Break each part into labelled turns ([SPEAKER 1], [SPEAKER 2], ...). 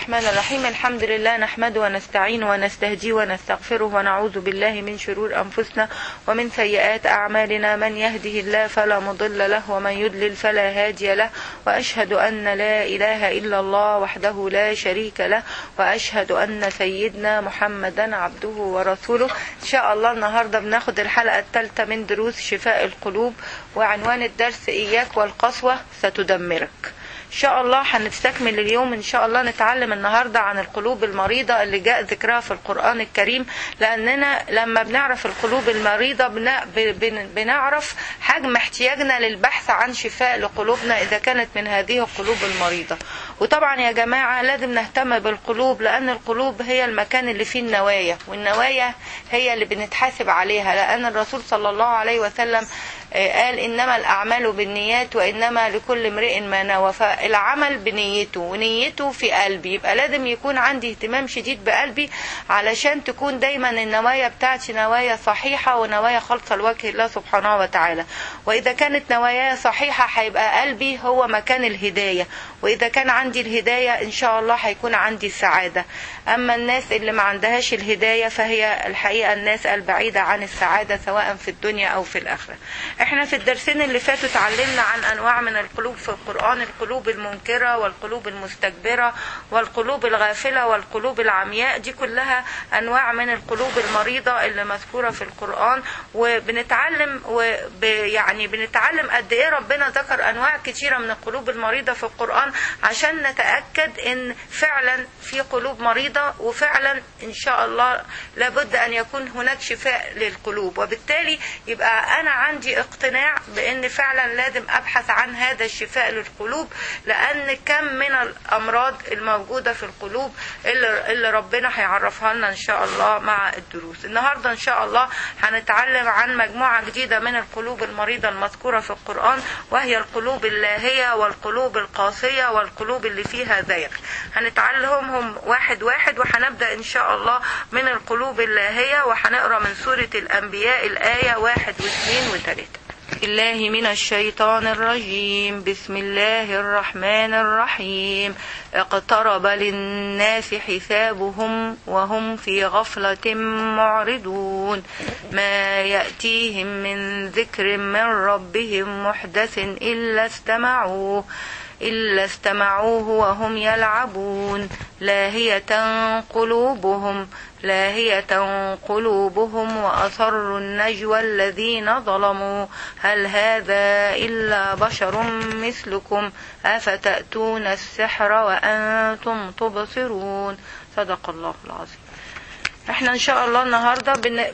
[SPEAKER 1] الرحمن الرحيم الحمد لله نحمده ونستعين ونستهديه ونستغفره ونعوذ بالله من شرور أنفسنا ومن سيئات أعمالنا من يهده الله فلا مضل له ومن يضلل فلا هادي له وأشهد أن لا إله إلا الله وحده لا شريك له وأشهد أن سيدنا محمدا عبده ورسوله إن شاء الله النهاردة بناخد الحلقة الثالثة من دروس شفاء القلوب وعنوان الدرس إياك والقسوة ستدمرك ان شاء الله هنستكمل اليوم ان شاء الله نتعلم النهارده عن القلوب المريضه اللي جاء ذكرها في القران الكريم لاننا لما بنعرف القلوب المريضه بنعرف حجم احتياجنا للبحث عن شفاء لقلوبنا اذا كانت من هذه القلوب المريضه وطبعا يا جماعه لازم نهتم بالقلوب لان القلوب هي المكان اللي فيه النوايا والنوايا هي اللي بنتحاسب عليها لان الرسول صلى الله عليه وسلم قال انما الاعمال بالنيات وانما لكل امرئ ما نوى فالعمل بنيته ونيته في قلبي يبقى لازم يكون عندي اهتمام شديد بقلبي علشان تكون دايما النوايا بتاعتي نوايا صحيحه ونوايا خالصه لوجه الله سبحانه وتعالى واذا كانت نواياي صحيحه هيبقى قلبي هو مكان الهدايه واذا كان عندي الهدايه ان شاء الله هيكون عندي السعاده اما الناس اللي ما عندهاش الهدايه فهي الحقيقه الناس البعيده عن السعاده سواء في الدنيا او في الاخره احنا في الدرسين اللي فاتوا اتعلمنا عن انواع من القلوب في القرآن القلوب المنكرة والقلوب المستكبرة والقلوب الغافلة والقلوب العمياء دي كلها انواع من القلوب المريضة اللي مذكورة في القرآن وبنتعلم وب يعني بنتعلم قد ايه ربنا ذكر انواع كتيرة من القلوب المريضة في القرآن عشان نتأكد ان فعلا في قلوب مريضة وفعلا ان شاء الله لابد ان يكون هناك شفاء للقلوب وبالتالي يبقى انا عندي اقتناع بان فعلا لازم ابحث عن هذا الشفاء للقلوب لان كم من الامراض الموجوده في القلوب اللي, اللي ربنا هيعرفها لنا ان شاء الله مع الدروس النهارده ان شاء الله هنتعلم عن مجموعه جديده من القلوب المريضه المذكوره في القران وهي القلوب اللاهيه والقلوب القاسيه والقلوب اللي فيها زيغ هنتعلمهم واحد واحد وهنبدا ان شاء الله من القلوب اللاهيه وهنقرا من سوره الانبياء الايه واحد واثنين وثلاثه الله من الشيطان الرجيم بسم الله الرحمن الرحيم اقترب للناس حسابهم وهم في غفلة معرضون ما يأتيهم من ذكر من ربهم محدث إلا استمعوه إلا استمعوه وهم يلعبون لاهية قلوبهم لاهية قلوبهم وأصروا النجوى الذين ظلموا هل هذا إلا بشر مثلكم أفتأتون السحر وأنتم تبصرون صدق الله العظيم احنا ان شاء الله النهارده بن...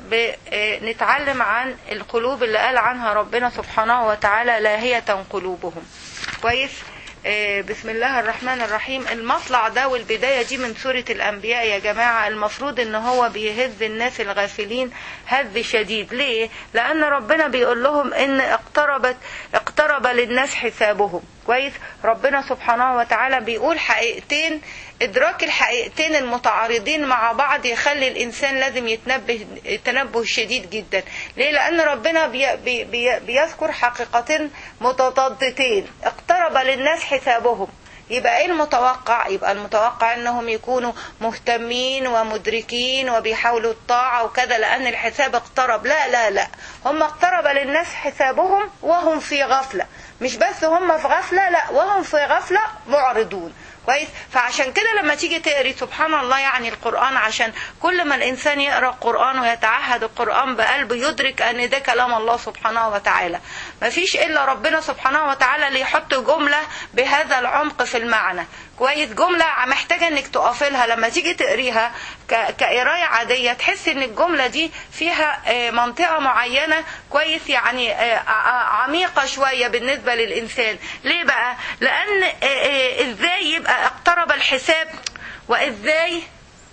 [SPEAKER 1] بنتعلم عن القلوب اللي قال عنها ربنا سبحانه وتعالى لاهية قلوبهم كويس بسم الله الرحمن الرحيم المطلع ده والبداية دي من سورة الأنبياء يا جماعة المفروض ان هو بيهز الناس الغافلين هز شديد ليه لأن ربنا بيقول لهم ان اقتربت اقترب للناس حسابهم كويس ربنا سبحانه وتعالى بيقول حقيقتين ادراك الحقيقتين المتعارضين مع بعض يخلي الانسان لازم يتنبه تنبه شديد جدا ليه لان ربنا بي بي بي بيذكر حقيقتين متضادتين اقترب للناس حسابهم يبقى ايه المتوقع يبقى المتوقع انهم يكونوا مهتمين ومدركين وبيحاولوا الطاعة وكذا لان الحساب اقترب لا لا لا هم اقترب للناس حسابهم وهم في غفلة مش بس هم في غفلة لا وهم في غفلة معرضون كويس فعشان كده لما تيجي تقري سبحان الله يعني القرآن عشان كل ما الإنسان يقرأ القرآن ويتعهد القرآن بقلبه يدرك أن ده كلام الله سبحانه وتعالى ما فيش إلا ربنا سبحانه وتعالى اللي يحط جملة بهذا العمق في المعنى كويس جملة محتاجة انك تقفي لها لما تيجي تقريها كقراية عادية تحس ان الجملة دي فيها منطقة معينة كويس يعني عميقة شوية بالنسبة للإنسان ليه بقى لأن ازاي يبقى اقترب الحساب وازاي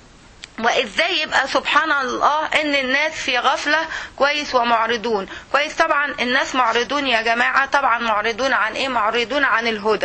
[SPEAKER 1] وازاي يبقى سبحان الله ان الناس في غفلة كويس ومعرضون كويس طبعا الناس معرضون يا جماعة طبعا معرضون عن ايه معرضون عن الهدى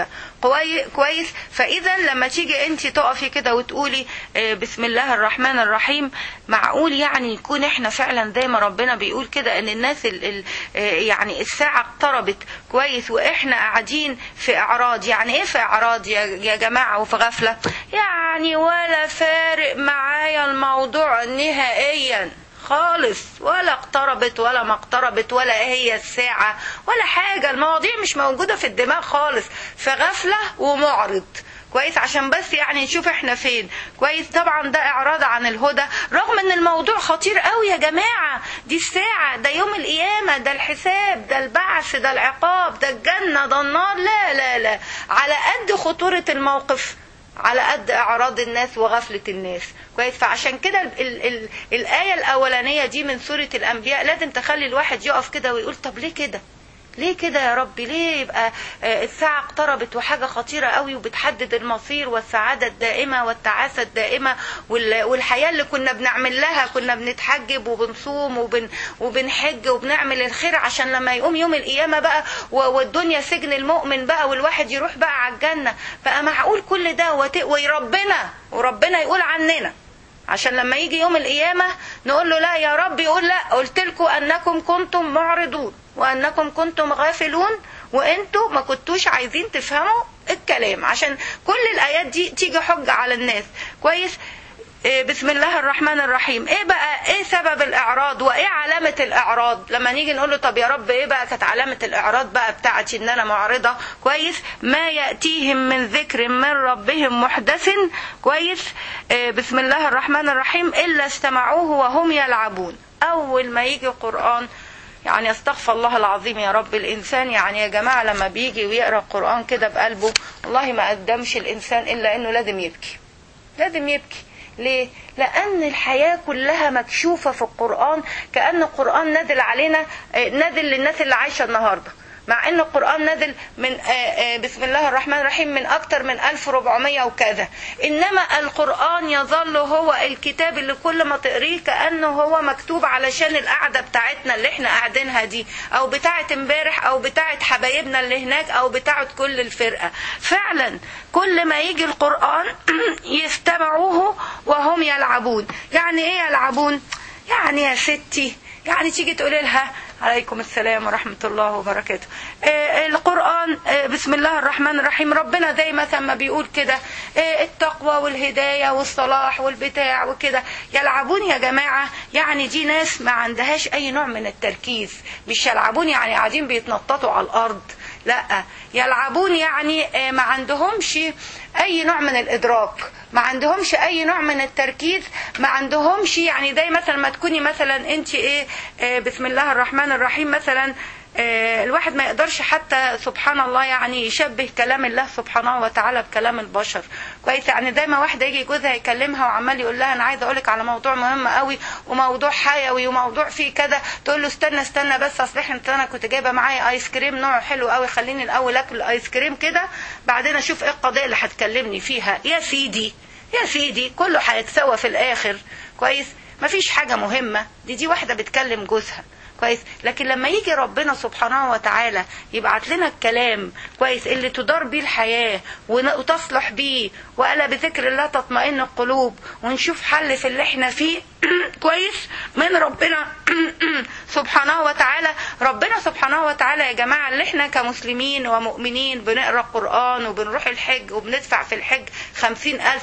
[SPEAKER 1] كوي- كويس فاذا لما تيجي انت تقفي كده وتقولي آه، بسم الله الرحمن الرحيم معقول يعني يكون احنا فعلا زي ما ربنا بيقول كده ان الناس ال ال آه، يعني الساعه اقتربت كويس واحنا قاعدين في اعراض يعني ايه في اعراض يا, يا جماعه وفي غفله يعني ولا فارق معايا الموضوع نهائيا خالص ولا اقتربت ولا ما اقتربت ولا هي الساعة ولا حاجة المواضيع مش موجودة في الدماغ خالص في غفلة ومعرض كويس عشان بس يعني نشوف احنا فين كويس طبعا ده اعراض عن الهدى رغم ان الموضوع خطير قوي يا جماعة دي الساعة ده يوم القيامة ده الحساب ده البعث ده العقاب ده الجنة ده النار لا لا لا على قد خطورة الموقف على قد اعراض الناس وغفله الناس كويس فعشان كده ال ال ال الايه الاولانيه دي من سوره الانبياء لازم تخلي الواحد يقف كده ويقول طب ليه كده ليه كده يا ربي ليه يبقى آه، الساعة اقتربت وحاجة خطيرة قوي وبتحدد المصير والسعادة الدائمة والتعاسة الدائمة وال- والحياة اللي كنا بنعمل لها كنا بنتحجب وبنصوم وبن وبنحج وبنعمل الخير عشان لما يقوم يوم القيامة بقى و- والدنيا سجن المؤمن بقى والواحد يروح بقى على الجنة بقى معقول كل ده وت- وربنا وربنا يقول عننا عشان لما يجي يوم القيامة نقول له لا يا رب يقول لا قلت لكم أنكم كنتم معرضون وأنكم كنتم غافلون وأنتوا ما كنتوش عايزين تفهموا الكلام عشان كل الآيات دي تيجي حجة على الناس كويس إيه بسم الله الرحمن الرحيم ايه بقى ايه سبب الاعراض وايه علامة الاعراض لما نيجي نقول له طب يا رب ايه بقى كانت علامة الاعراض بقى بتاعتي ان انا معرضة كويس ما يأتيهم من ذكر من ربهم محدث كويس إيه بسم الله الرحمن الرحيم الا استمعوه وهم يلعبون اول ما يجي قرآن يعني استغفر الله العظيم يا رب الانسان يعني يا جماعة لما بيجي ويقرأ القرآن كده بقلبه والله ما قدمش الانسان الا انه لازم يبكي لازم يبكي ليه؟ لأن الحياة كلها مكشوفة في القرآن كأن القرآن نازل علينا آه، نازل للناس اللي عايشة النهاردة مع ان القرآن نازل من آه، آه، بسم الله الرحمن الرحيم من اكتر من 1400 وكذا انما القرآن يظل هو الكتاب اللي كل ما تقريه كأنه هو مكتوب علشان القعدة بتاعتنا اللي احنا قاعدينها دي او بتاعت امبارح او بتاعت حبايبنا اللي هناك او بتاعت كل الفرقة فعلا كل ما يجي القرآن يستمعوه وهم يلعبون يعني ايه يلعبون يعني يا ستي يعني تيجي تقولي لها عليكم السلام ورحمة الله وبركاته آه القرآن آه بسم الله الرحمن الرحيم ربنا زي مثلا ما بيقول كده آه التقوى والهداية والصلاح والبتاع وكده يلعبون يا جماعة يعني دي ناس ما عندهاش أي نوع من التركيز مش يلعبون يعني قاعدين بيتنططوا على الأرض لا يلعبون يعني آه، ما عندهمش اي نوع من الادراك ما عندهمش اي نوع من التركيز ما عندهمش يعني زي مثلا ما تكوني مثلا انت ايه آه، بسم الله الرحمن الرحيم مثلا آه، الواحد ما يقدرش حتى سبحان الله يعني يشبه كلام الله سبحانه وتعالى بكلام البشر كويس يعني زي ما واحده يجي جوزها يكلمها وعمال يقول لها انا عايزه اقولك على موضوع مهم قوي وموضوع حيوي وموضوع فيه كذا تقول له استنى استنى بس اصل احنا انا كنت جايبه معايا ايس كريم نوع حلو قوي خليني الاول اكل الايس كريم كده بعدين اشوف ايه القضيه اللي هتكلمني فيها يا سيدي يا سيدي كله هيتسوى في الاخر كويس مفيش حاجه مهمه دي دي واحده بتكلم جوزها كويس لكن لما يجي ربنا سبحانه وتعالى يبعت لنا الكلام كويس اللي تدار بيه الحياة ون- وتصلح بيه وألا بذكر الله تطمئن القلوب ونشوف حل في اللي احنا فيه كويس من ربنا سبحانه وتعالى ربنا سبحانه وتعالى يا جماعة اللي احنا كمسلمين ومؤمنين بنقرأ القرآن وبنروح الحج وبندفع في الحج خمسين ألف